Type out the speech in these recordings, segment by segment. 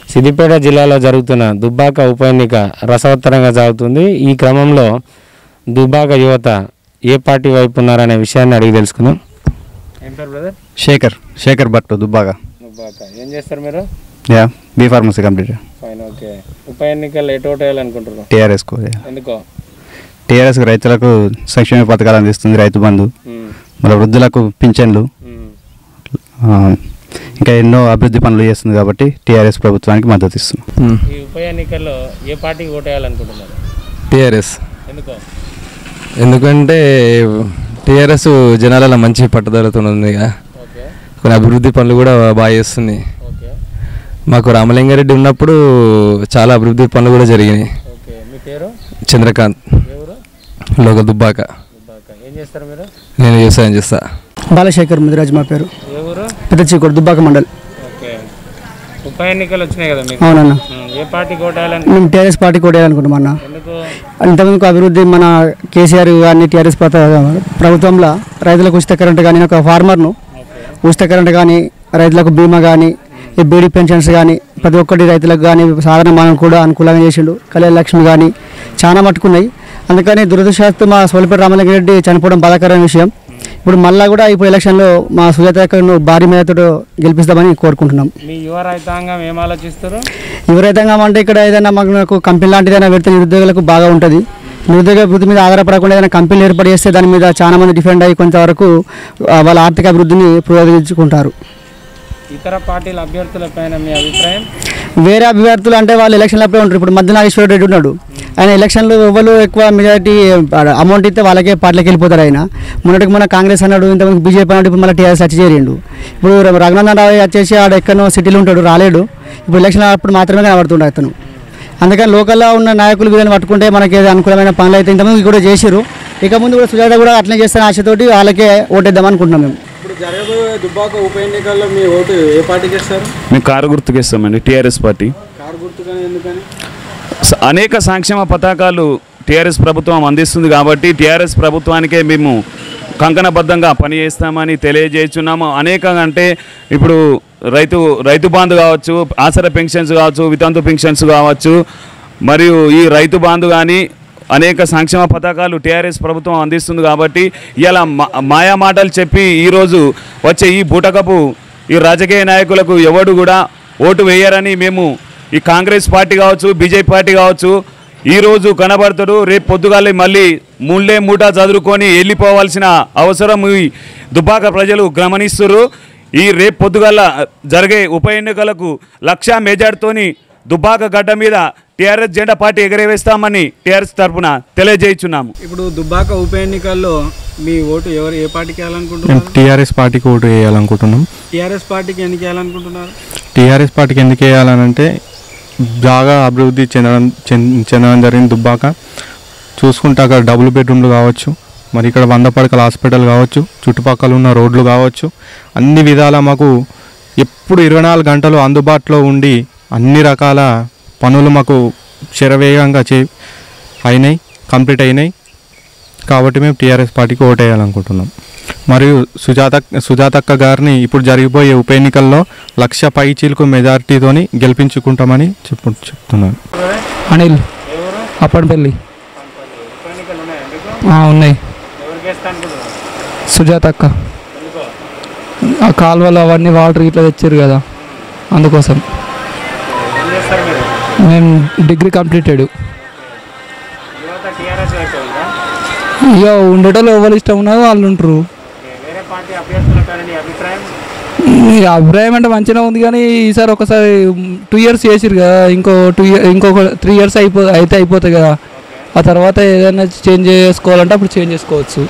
సిద్దిపేట జిల్లాలో జరుగుతున్న దుబ్బాక ఉప ఎన్నిక రసవత్తరంగా సాగుతుంది ఈ క్రమంలో దుబ్బాక యువత ఏ పార్టీ వైపు ఉన్నారనే విషయాన్ని అడిగి తెలుసుకుందాం ఏం పేరు బ్రదర్ శేఖర్ శేఖర్ భట్ దుబ్బాగా దుబ్బాక ఏం చేస్తారు మీరు yeah B pharmacy complete fine okay ఉప ఎన్నికల్లో ఎటు ఓటు వేయాలనుకుంటున్నారు టీఆర్ఎస్కు ఎందుకో టీఆర్ఎస్ రైతులకు సంక్షేమ పథకాలు అందిస్తుంది రైతు బంధు మళ్ళీ వృద్ధులకు పింఛన్లు ఆ, ఇంకా ఎన్నో అభివృద్ధి పనులు చేస్తుంది కాబట్టి టీఆర్ఎస్ ప్రభుత్వానికి మద్దతు ఇస్తున్నాం ఈ ఉప ఎన్నికల్లో ఏ పార్టీకి ఓటు వేయాలనుకుంటున్నారు టీఆర్ఎస్ ఎందుకో ఎందుకంటే టీఆర్ఎస్ జనాలలో మంచి పట్టుదలతో ఉంది కదా ఓకే కొన్ని అభివృద్ధి పనులు కూడా బాగా చేస్తుంది ఓకే మాకు రామలింగారెడ్డి ఉన్నప్పుడు చాలా అభివృద్ధి పనులు కూడా జరిగినాయి ఓకే మీ పేరు చంద్రకాంత్ ఎవరు లోక దుబ్బాక దుబ్బాక ఏం చేస్తారు మీరు నేను వ్యవసాయం చేస్తా బాలశేఖర్ ముదిరాజ్ మా పేరు ఏ ఊరు పెద్ద చీకోడు దుబ్బాక మండల్ ఓకే ఉప ఎన్నికలు వచ్చినాయి కదా మీకు అవునన్న ఉమ్, ఏ పార్టీకి ఓటు వేయాలని మేము టీఆర్ఎస్ పార్టీ కూడా వేయాలనుకుంటాం అన్న ఎందుకు ఇంతకుముందుకు అభివృద్ధి మన కేసీఆర్ కానీ టీఆర్ఎస్ ప్రభుత్వంలో రైతులకు ఉచిత కరెంట్ కానీ నేను ఒక ఫార్మర్ను ఉచిత కరెంట్ కానీ రైతులకు బీమా కానీ ఈ బీడీ పెన్షన్స్ కానీ ప్రతి ఒక్కటి రైతులకు కానీ సాధారణ మానవ కూడా అనుకూలంగా చేసిండు కళ్యాణ లక్ష్మి కానీ చాలా మట్టుకున్నాయి అందుకని దురదృష్టవశాత్తు మా సోలిపేట రామలింగారెడ్డి చనిపోవడం బాధాకరమైన విషయం ఇప్పుడు మళ్ళా కూడా ఇప్పుడు ఎలక్షన్లో మా సుజాత అక్కను భారీ మేరతో గెలిపిస్తామని కోరుకుంటున్నాం మీ యువ రైతాంగం ఏం ఆలోచిస్తారు ఎవరైతే అంటే ఇక్కడ ఏదైనా మాకు నాకు కంపెనీ లాంటిది ఏదైనా పెడితే నిరుద్యోగులకు బాగా ఉంటుంది నిరుద్యోగ అభివృద్ధి మీద ఆధారపడకుండా ఏదైనా కంపెనీలు ఏర్పాటు చేస్తే దాని మీద చాలా మంది డిఫెండ్ అయ్యి కొంతవరకు ఆ, వాళ్ళ ఆర్థిక అభివృద్ధిని పురోగమించుకుంటారు ఇతర పార్టీల అభ్యర్థులపైన మీ అభిప్రాయం వేరే అభ్యర్థులు అంటే వాళ్ళు ఎలక్షన్లు అప్పుడే ఉంటారు ఇప్పుడు మధ్య నాగేశ్వర రెడ్డి ఉన్నాడు ఆయన ఎలక్షన్లు ఎవరు ఎక్కువ మెజారిటీ అమౌంట్ ఇస్తే వాళ్ళకే పార్టీలకు వెళ్ళిపోతారు ఆయన మొన్నటికి మన కాంగ్రెస్ అన్నాడు ఇంతకుముందు బీజేపీ అన్నాడు ఇప్పుడు మళ్ళీ టీఆర్ఎస్ వచ్చి చేరిండు ఇప్పుడు రఘునందన్ రావు వచ్చేసి ఆడ ఎక్కడో సిటీలో ఉంటాడు రాలేడు ఇప్పుడు ఎలక్షన్ అప్పుడు మాత్రమే కనబడుతుండే అతను అందుకని లోకల్లో ఉన్న నాయకులు వీళ్ళని పట్టుకుంటే మనకి ఏదో అనుకూలమైన పనులు అయితే ఇంతకుముందు కూడా చేసిరు ఇక ముందు కూడా సుజాత కూడా అట్లనే చేస్తాను ఆశతోటి వాళ్ళకే ఓటేద్దాం అనుకుంటున్నాం మేము ఇప్పుడు జరగబోయే దుబ్బాక ఉప ఎన్నికల్లో మీ ఓటు ఏ పార్టీకి ఇస్తారు మేము కారు గుర్తుకేస్తామండి టీఆర్ఎస్ పార్టీ కారు గుర్తుకని ఎందుకని స- అనేక సంక్షేమ పథకాలు టీఆర్ఎస్ ప్రభుత్వం అందిస్తుంది కాబట్టి టీఆర్ఎస్ ప్రభుత్వానికే మేము కంకణబద్ధంగా పనిచేస్తామని తెలియజేస్తున్నాము అనేక అంటే ఇప్పుడు రైతు రైతు బాంధు కావచ్చు ఆసరా పెన్షన్స్ కావచ్చు వితంతు పెన్షన్స్ కావచ్చు మరియు ఈ రైతు బాంధు కానీ అనేక సంక్షేమ పథకాలు టీఆర్ఎస్ ప్రభుత్వం అందిస్తుంది కాబట్టి ఇలా మా- మాయా మాటలు చెప్పి ఈరోజు వచ్చే ఈ బూటకపు ఈ రాజకీయ నాయకులకు ఎవడు కూడా ఓటు వేయరని మేము ఈ కాంగ్రెస్ పార్టీ కావచ్చు బీజేపీ పార్టీ కావచ్చు ఈరోజు కనబడతాడు రేపు పొద్దుగాలే మళ్ళీ ముళ్ళే మూట చదువుకొని వెళ్ళిపోవాల్సిన అవసరం ఈ దుబ్బాక ప్రజలు గమనిస్తున్నారు ఈ రేపు పొద్దుగాల జరిగే ఉప ఎన్నికలకు లక్ష మెజార్టీతోని దుబ్బాక గడ్డ మీద టీఆర్ఎస్ జెండా పార్టీ ఎగరవేస్తామని టీఆర్ఎస్ తరఫున తెలియజేస్తున్నాము ఇప్పుడు దుబ్బాక ఉప ఎన్నికల్లో మీ ఓటు ఎవరు ఏ పార్టీకి మేము వేయాలనుకుంటున్నారు టీఆర్ఎస్ పార్టీకి ఓటు వేయాలనుకుంటున్నాం టీఆర్ఎస్ పార్టీకి ఎందుకు వేయాలనుకుంటున్నారు టీఆర్ఎస్ పార్టీకి ఎందుకు వేయాలనంటే బాగా అభివృద్ధి చెందడం చెంద- చెందడం జరిగింది దుబ్బాక చూసుకుంటే అక్కడ డబుల్ బెడ్రూమ్లు కావచ్చు మరి ఇక్కడ వంద పడకల హాస్పిటల్ కావచ్చు చుట్టుపక్కల ఉన్న రోడ్లు కావచ్చు అన్ని విధాల మాకు ఎప్పుడు ఇరవై నాలుగు గంటలు అందుబాటులో ఉండి అన్ని రకాల పనులు మాకు శరవేగంగా చే అయినాయి కంప్లీట్ అయినాయి కాబట్టి మేము టీఆర్ఎస్ పార్టీకి ఓటేయాలనుకుంటున్నాం మరియు సుజాత సుజాతక్క గారిని ఇప్పుడు జరిగిపోయే ఉప ఎన్నికల్లో లక్ష పై చీలకు మెజారిటీతోని గెలిపించుకుంటామని చెప్పు చెప్తున్నాను అనిల్ అప్పటిపల్లి ఉన్నాయి సుజాత అక్క ఆ కాలువలు అవన్నీ వాటర్ ఇట్లా తెచ్చారు కదా అందుకోసం మేము డిగ్రీ కంప్లీటెడ్ ఇక ఉండేటోళ్ళు ఎవరు ఇష్టం ఉన్నదో వాళ్ళు ఉంటారు ఈ అభిప్రాయం అంటే మంచిగా ఉంది కానీ ఈసారి ఒకసారి టూ ఇయర్స్ చేసిరు కదా ఇంకో టూ ఇయర్ ఇంకొక త్రీ ఇయర్స్ అయిపో అయితే అయిపోతాయి కదా ఆ తర్వాత ఏదైనా చేంజ్ చేసుకోవాలంటే అప్పుడు చేంజ్ చేసుకోవచ్చు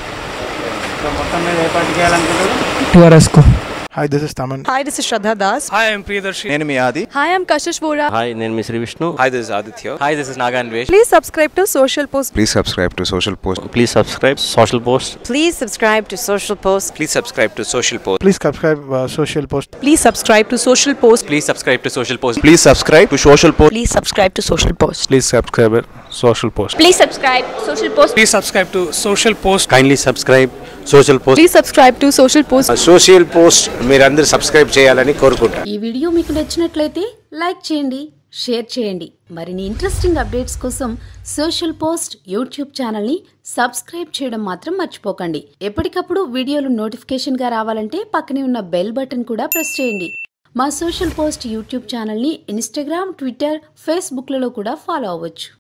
టీఆర్ఎస్కు Hi, this is Taman. Hi, this is Shraddha Das. Hi I'm Priyadarshi నేను మీ Aadi Hi, I'm Kashish Vora. Hi నేను మీ Sri Vishnu hi this Aditya hi this is Naga Anvesh Please subscribe to Social Post. Please subscribe to Social Post please subscribe Social Post Please subscribe to Social Post. Please subscribe to Social Post Please subscribe uh, Social Post. Please subscribe to Social Post. Please subscribe to Social Post please subscribe to Social Post Please subscribe to Social Post. Please subscribe it. Social Post. Please subscribe Social Post. Please subscribe to Social Post kindly subscribe Social Post Please subscribe to Social Post. Social Post మీరందరూ subscribe చేయాలని కోరుకుంటాను ఈ video మీకు నచ్చినట్లయితే like చేయండి share చేయండి మరిన్ని interesting updates కోసం సోషల్ పోస్ట్ యూట్యూబ్ ఛానల్ని సబ్స్క్రైబ్ చేయడం మాత్రం మర్చిపోకండి ఎప్పటికప్పుడు వీడియోలు నోటిఫికేషన్గా రావాలంటే పక్కనే ఉన్న బెల్ బటన్ కూడా ప్రెస్ చేయండి మా సోషల్ పోస్ట్ యూట్యూబ్ ఛానల్ని ఇన్స్టాగ్రామ్ ట్విట్టర్ ఫేస్బుక్లలో కూడా ఫాలో అవ్వచ్చు